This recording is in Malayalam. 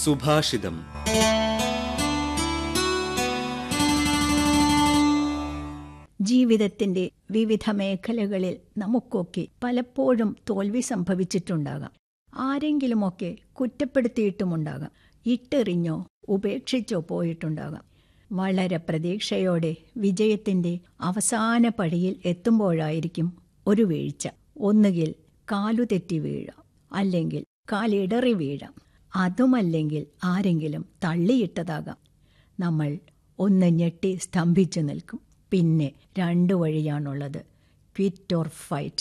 സുഭാഷിതം ജീവിതത്തിന്റെ വിവിധ മേഖലകളിൽ നമുക്കൊക്കെ പലപ്പോഴും തോൽവി സംഭവിച്ചിട്ടുണ്ടാകാം ആരെങ്കിലുമൊക്കെ കുറ്റപ്പെടുത്തിയിട്ടുമുണ്ടാകാം ഇട്ടെറിഞ്ഞോ ഉപേക്ഷിച്ചോ പോയിട്ടുണ്ടാകാം വളരെ പ്രതീക്ഷയോടെ വിജയത്തിന്റെ അവസാന പടിയിൽ എത്തുമ്പോഴായിരിക്കും ഒരു വീഴ്ച ഒന്നുകിൽ കാലുതെറ്റി വീഴാം അല്ലെങ്കിൽ കാലിടറി വീഴാം അതുമല്ലെങ്കിൽ ആരെങ്കിലും തള്ളിയിട്ടതാകാം നമ്മൾ ഒന്ന് ഞെട്ടി സ്തംഭിച്ചു നിൽക്കും പിന്നെ രണ്ടു വഴിയാണുള്ളത് ക്വിറ്റ് ഓർ ഫൈറ്റ്